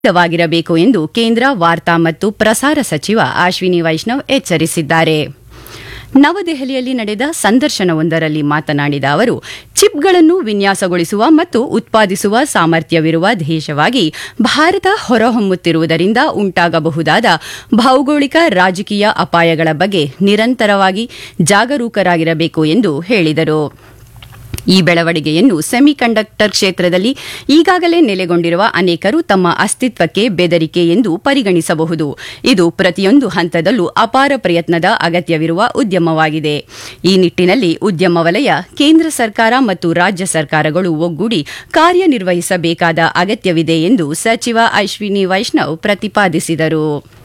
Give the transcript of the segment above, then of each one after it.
ವಾಗಿರಬೇಕು ಎಂದು ಕೇಂದ್ರ ವಾರ್ತಾ ಮತ್ತು ಪ್ರಸಾರ ಸಚಿವ ಅಶ್ವಿನಿ ವೈಷ್ಣವ್ ಎಚ್ಚರಿಸಿದ್ದಾರೆ ನವದೆಹಲಿಯಲ್ಲಿ ನಡೆದ ಸಂದರ್ಶನವೊಂದರಲ್ಲಿ ಮಾತನಾಡಿದ ಅವರು ಚಿಪ್ಗಳನ್ನು ವಿನ್ಯಾಸಗೊಳಿಸುವ ಮತ್ತು ಉತ್ಪಾದಿಸುವ ಸಾಮರ್ಥ್ಯವಿರುವ ದೇಶವಾಗಿ ಭಾರತ ಹೊರಹೊಮ್ಮುತ್ತಿರುವುದರಿಂದ ಉಂಟಾಗಬಹುದಾದ ಭೌಗೋಳಿಕ ರಾಜಕೀಯ ಅಪಾಯಗಳ ಬಗ್ಗೆ ನಿರಂತರವಾಗಿ ಜಾಗರೂಕರಾಗಿರಬೇಕು ಎಂದು ಹೇಳಿದರು ಈ ಬೆಳವಣಿಗೆಯನ್ನು ಸೆಮಿಕಂಡಕ್ಟರ್ ಕ್ಷೇತ್ರದಲ್ಲಿ ಈಗಾಗಲೇ ನೆಲೆಗೊಂಡಿರುವ ಅನೇಕರು ತಮ್ಮ ಅಸ್ತಿತ್ವಕ್ಕೆ ಬೆದರಿಕೆ ಎಂದು ಪರಿಗಣಿಸಬಹುದು ಇದು ಪ್ರತಿಯೊಂದು ಹಂತದಲ್ಲೂ ಅಪಾರ ಪ್ರಯತ್ನದ ಅಗತ್ಯವಿರುವ ಉದ್ಯಮವಾಗಿದೆ ಈ ನಿಟ್ಟಿನಲ್ಲಿ ಉದ್ಯಮ ವಲಯ ಕೇಂದ್ರ ಸರ್ಕಾರ ಮತ್ತು ರಾಜ್ಯ ಸರ್ಕಾರಗಳು ಒಗ್ಗೂಡಿ ಕಾರ್ಯನಿರ್ವಹಿಸಬೇಕಾದ ಅಗತ್ಯವಿದೆ ಎಂದು ಸಚಿವ ಅಶ್ವಿನಿ ವೈಷ್ಣವ್ ಪ್ರತಿಪಾದಿಸಿದರು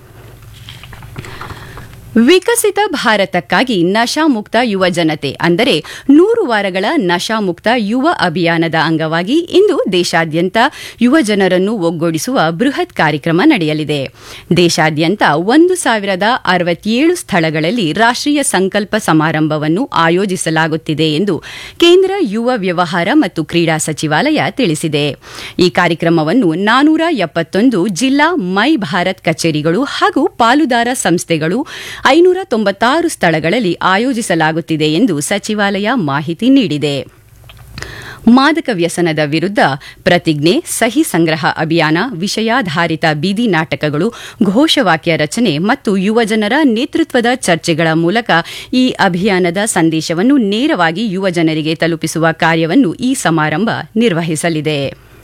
ವಿಕಸಿತ ಭಾರತಕ್ಕಾಗಿ ನಶಾಮುಕ್ತ ಯುವ ಜನತೆ ಅಂದರೆ ನೂರು ವಾರಗಳ ನಶಾಮುಕ್ತ ಯುವ ಅಭಿಯಾನದ ಅಂಗವಾಗಿ ಇಂದು ದೇಶಾದ್ಯಂತ ಯುವ ಜನರನ್ನು ಒಗ್ಗೂಡಿಸುವ ಬೃಹತ್ ಕಾರ್ಯಕ್ರಮ ನಡೆಯಲಿದೆ ದೇಶಾದ್ಯಂತ ಒಂದು ಸಾವಿರದ ಅರವತ್ತೇಳು ಸ್ಥಳಗಳಲ್ಲಿ ರಾಷ್ಟ್ರೀಯ ಸಂಕಲ್ಪ ಸಮಾರಂಭವನ್ನು ಆಯೋಜಿಸಲಾಗುತ್ತಿದೆ ಎಂದು ಕೇಂದ್ರ ಯುವ ವ್ಯವಹಾರ ಮತ್ತು ಕ್ರೀಡಾ ಸಚಿವಾಲಯ ತಿಳಿಸಿದೆ ಈ ಕಾರ್ಯಕ್ರಮವನ್ನು ನಾನೂರ ಎಪ್ಪತ್ತೊಂದು ಜಿಲ್ಲಾ ಮೈ ಭಾರತ್ ಕಚೇರಿಗಳು ಹಾಗೂ ಪಾಲುದಾರ ಸಂಸ್ಥೆಗಳು ಐನೂರ ತೊಂಬತ್ತಾರು ಸ್ಥಳಗಳಲ್ಲಿ ಆಯೋಜಿಸಲಾಗುತ್ತಿದೆ ಎಂದು ಸಚಿವಾಲಯ ಮಾಹಿತಿ ನೀಡಿದೆ ಮಾದಕ ವ್ಯಸನದ ವಿರುದ್ಧ ಪ್ರತಿಜ್ಞೆ ಸಹಿ ಸಂಗ್ರಹ ಅಭಿಯಾನ ವಿಷಯಾಧಾರಿತ ಬೀದಿ ನಾಟಕಗಳು ಘೋಷವಾಕ್ಯ ರಚನೆ ಮತ್ತು ಯುವಜನರ ನೇತೃತ್ವದ ಚರ್ಚೆಗಳ ಮೂಲಕ ಈ ಅಭಿಯಾನದ ಸಂದೇಶವನ್ನು ನೇರವಾಗಿ ಯುವಜನರಿಗೆ ತಲುಪಿಸುವ ಕಾರ್ಯವನ್ನು ಈ ಸಮಾರಂಭ ನಿರ್ವಹಿಸಲಿದೆ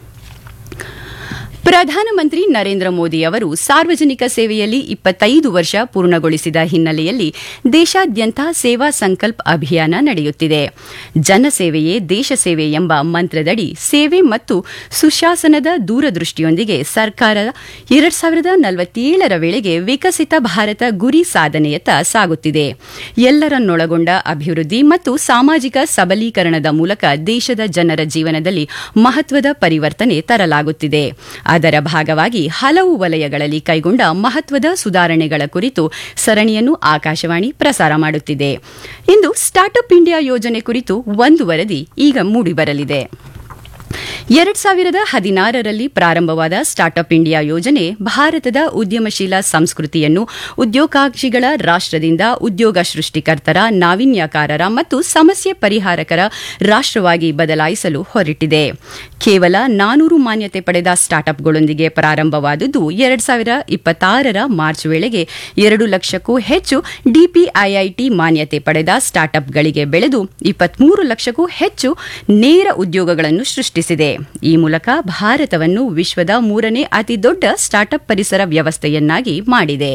ಪ್ರಧಾನಮಂತ್ರಿ ನರೇಂದ್ರ ಮೋದಿ ಅವರು ಸಾರ್ವಜನಿಕ ಸೇವೆಯಲ್ಲಿ ಇಪ್ಪತ್ತೈದು ವರ್ಷ ಪೂರ್ಣಗೊಳಿಸಿದ ಹಿನ್ನೆಲೆಯಲ್ಲಿ ದೇಶಾದ್ಯಂತ ಸೇವಾ ಸಂಕಲ್ಪ ಅಭಿಯಾನ ನಡೆಯುತ್ತಿದೆ ಜನಸೇವೆಯೇ ದೇಶ ಸೇವೆ ಎಂಬ ಮಂತ್ರದಡಿ ಸೇವೆ ಮತ್ತು ಸುಶಾಸನದ ದೂರದೃಷ್ಟಿಯೊಂದಿಗೆ ಸರ್ಕಾರ ಎರಡ್ ಸಾವಿರದ ನಲವತ್ತೇಳರ ವೇಳೆಗೆ ವಿಕಸಿತ ಭಾರತ ಗುರಿ ಸಾಧನೆಯತ್ತ ಸಾಗುತ್ತಿದೆ ಎಲ್ಲರನ್ನೊಳಗೊಂಡ ಅಭಿವೃದ್ಧಿ ಮತ್ತು ಸಾಮಾಜಿಕ ಸಬಲೀಕರಣದ ಮೂಲಕ ದೇಶದ ಜನರ ಜೀವನದಲ್ಲಿ ಮಹತ್ವದ ಪರಿವರ್ತನೆ ತರಲಾಗುತ್ತಿದೆ ಅದರ ಭಾಗವಾಗಿ ಹಲವು ವಲಯಗಳಲ್ಲಿ ಕೈಗೊಂಡ ಮಹತ್ವದ ಸುಧಾರಣೆಗಳ ಕುರಿತು ಸರಣಿಯನ್ನು ಆಕಾಶವಾಣಿ ಪ್ರಸಾರ ಮಾಡುತ್ತಿದೆ ಇಂದು ಸ್ಟಾರ್ಟ್ಅಪ್ ಇಂಡಿಯಾ ಯೋಜನೆ ಕುರಿತು ಒಂದು ವರದಿ ಈಗ ಮೂಡಿಬರಲಿದೆ ಎರಡ್ ಸಾವಿರದ ಹದಿನಾರರಲ್ಲಿ ಪ್ರಾರಂಭವಾದ ಸ್ಟಾರ್ಟ್ಅಪ್ ಇಂಡಿಯಾ ಯೋಜನೆ ಭಾರತದ ಉದ್ಯಮಶೀಲ ಸಂಸ್ಕೃತಿಯನ್ನು ಉದ್ಯೋಗಾಕ್ಷಿಗಳ ರಾಷ್ಟದಿಂದ ಉದ್ಯೋಗ ಸೃಷ್ಟಿಕರ್ತರ ನಾವೀನ್ಯಕಾರರ ಮತ್ತು ಸಮಸ್ಯೆ ಪರಿಹಾರಕರ ರಾಷ್ಟವಾಗಿ ಬದಲಾಯಿಸಲು ಹೊರಟಿದೆ ಕೇವಲ ನಾನೂರು ಮಾನ್ಯತೆ ಪಡೆದ ಸ್ಟಾರ್ಟ್ಅಪ್ಗಳೊಂದಿಗೆ ಪ್ರಾರಂಭವಾದದ್ದು ಎರಡ್ ಸಾವಿರ ಇಪ್ಪತ್ತಾರರ ಮಾರ್ಚ್ ವೇಳೆಗೆ ಎರಡು ಲಕ್ಷಕ್ಕೂ ಹೆಚ್ಚು ಡಿಪಿಐಐಟಿ ಮಾನ್ಯತೆ ಪಡೆದ ಸ್ಟಾರ್ಟ್ಅಪ್ಗಳಿಗೆ ಬೆಳೆದು ಇಪ್ಪತ್ಮೂರು ಲಕ್ಷಕ್ಕೂ ಹೆಚ್ಚು ನೇರ ಉದ್ಯೋಗಗಳನ್ನು ಸೃಷ್ಟಿಸಿದೆ ಈ ಮೂಲಕ ಭಾರತವನ್ನು ವಿಶ್ವದ ಮೂರನೇ ಅತಿದೊಡ್ಡ ಸ್ಟಾರ್ಟ್ಅಪ್ ಪರಿಸರ ವ್ಯವಸ್ಥೆಯನ್ನಾಗಿ ಮಾಡಿದೆ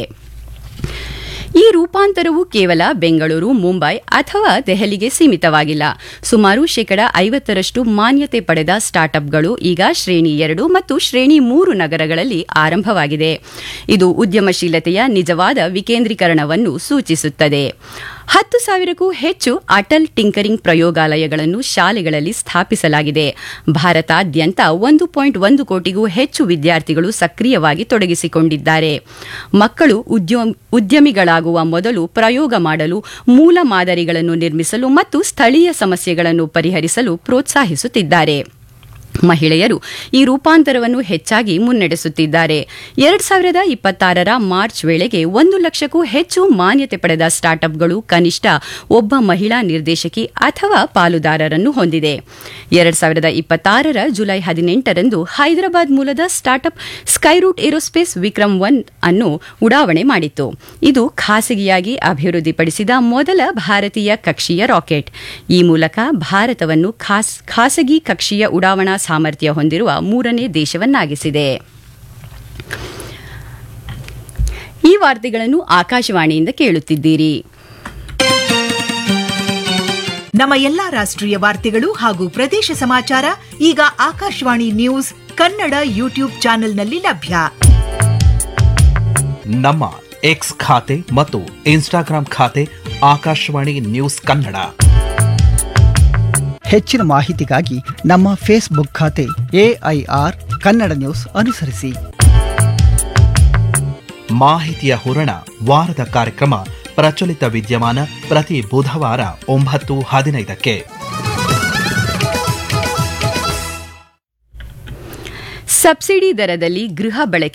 ಈ ರೂಪಾಂತರವು ಕೇವಲ ಬೆಂಗಳೂರು ಮುಂಬೈ ಅಥವಾ ದೆಹಲಿಗೆ ಸೀಮಿತವಾಗಿಲ್ಲ ಸುಮಾರು ಶೇಕಡ ಐವತ್ತರಷ್ಟು ಮಾನ್ಯತೆ ಪಡೆದ ಸ್ಟಾರ್ಟ್ಅಪ್ಗಳು ಈಗ ಶ್ರೇಣಿ ಎರಡು ಮತ್ತು ಶ್ರೇಣಿ ಮೂರು ನಗರಗಳಲ್ಲಿ ಆರಂಭವಾಗಿದೆ ಇದು ಉದ್ಯಮಶೀಲತೆಯ ನಿಜವಾದ ವಿಕೇಂದ್ರೀಕರಣವನ್ನು ಸೂಚಿಸುತ್ತದೆ ಹತ್ತು ಸಾವಿರಕ್ಕೂ ಹೆಚ್ಚು ಅಟಲ್ ಟಿಂಕರಿಂಗ್ ಪ್ರಯೋಗಾಲಯಗಳನ್ನು ಶಾಲೆಗಳಲ್ಲಿ ಸ್ಥಾಪಿಸಲಾಗಿದೆ ಭಾರತಾದ್ಯಂತ ಒಂದು ಪಾಯಿಂಟ್ ಒಂದು ಕೋಟಿಗೂ ಹೆಚ್ಚು ವಿದ್ಯಾರ್ಥಿಗಳು ಸಕ್ರಿಯವಾಗಿ ತೊಡಗಿಸಿಕೊಂಡಿದ್ದಾರೆ ಮಕ್ಕಳು ಉದ್ಯಮಿಗಳಾಗುವ ಮೊದಲು ಪ್ರಯೋಗ ಮಾಡಲು ಮೂಲ ಮಾದರಿಗಳನ್ನು ನಿರ್ಮಿಸಲು ಮತ್ತು ಸ್ಥಳೀಯ ಸಮಸ್ಯೆಗಳನ್ನು ಪರಿಹರಿಸಲು ಪ್ರೋತ್ಸಾಹಿಸುತ್ತಿದ್ದಾರೆ ಮಹಿಳೆಯರು ಈ ರೂಪಾಂತರವನ್ನು ಹೆಚ್ಚಾಗಿ ಮುನ್ನಡೆಸುತ್ತಿದ್ದಾರೆ ಎರಡ್ ಸಾವಿರದ ಇಪ್ಪತ್ತಾರರ ಮಾರ್ಚ್ ವೇಳೆಗೆ ಒಂದು ಲಕ್ಷಕ್ಕೂ ಹೆಚ್ಚು ಮಾನ್ಯತೆ ಪಡೆದ ಸ್ಟಾರ್ಟ್ಅಪ್ಗಳು ಕನಿಷ್ಠ ಒಬ್ಬ ಮಹಿಳಾ ನಿರ್ದೇಶಕಿ ಅಥವಾ ಪಾಲುದಾರರನ್ನು ಹೊಂದಿದೆ ಎರಡ್ ಸಾವಿರದ ಇಪ್ಪತ್ತಾರರ ಜುಲೈ ಹದಿನೆಂಟರಂದು ಹೈದರಾಬಾದ್ ಮೂಲದ ಸ್ಟಾರ್ಟ್ಅಪ್ ಸ್ಕೈರೂಟ್ ಏರೋಸ್ಪೇಸ್ ವಿಕ್ರಮ್ ಒನ್ ಅನ್ನು ಉಡಾವಣೆ ಮಾಡಿತ್ತು ಇದು ಖಾಸಗಿಯಾಗಿ ಅಭಿವೃದ್ಧಿಪಡಿಸಿದ ಮೊದಲ ಭಾರತೀಯ ಕಕ್ಷೀಯ ರಾಕೆಟ್ ಈ ಮೂಲಕ ಭಾರತವನ್ನು ಖಾಸಗಿ ಕಕ್ಷೀಯ ಉಡಾವಣಾ ಸಾಮರ್ಥ್ಯ ಹೊಂದಿರುವ ಮೂರನೇ ದೇಶವನ್ನಾಗಿಸಿದೆ ಈ ವಾರ್ತೆಗಳನ್ನು ಆಕಾಶವಾಣಿಯಿಂದ ಕೇಳುತ್ತಿದ್ದೀರಿ ನಮ್ಮ ಎಲ್ಲಾ ರಾಷ್ಟ್ರೀಯ ವಾರ್ತೆಗಳು ಹಾಗೂ ಪ್ರದೇಶ ಸಮಾಚಾರ ಈಗ ಆಕಾಶವಾಣಿ ನ್ಯೂಸ್ ಕನ್ನಡ ಯೂಟ್ಯೂಬ್ ಚಾನೆಲ್ನಲ್ಲಿ ಲಭ್ಯ ನಮ್ಮ ಎಕ್ಸ್ ಖಾತೆ ಮತ್ತು ಇನ್ಸ್ಟಾಗ್ರಾಂ ಖಾತೆ ಆಕಾಶವಾಣಿ ನ್ಯೂಸ್ ಕನ್ನಡ ಹೆಚ್ಚಿನ ಮಾಹಿತಿಗಾಗಿ ನಮ್ಮ ಫೇಸ್ಬುಕ್ ಖಾತೆ ಎಐಆರ್ ಕನ್ನಡ ನ್ಯೂಸ್ ಅನುಸರಿಸಿ ಮಾಹಿತಿಯ ಹೂರಣ ವಾರದ ಕಾರ್ಯಕ್ರಮ ಪ್ರಚಲಿತ ವಿದ್ಯಮಾನ ಪ್ರತಿ ಬುಧವಾರ ಒಂಬತ್ತು ಹದಿನೈದಕ್ಕೆ ಸಬ್ಸಿಡಿ ದರದಲ್ಲಿ ಗೃಹ ಬಳಕೆ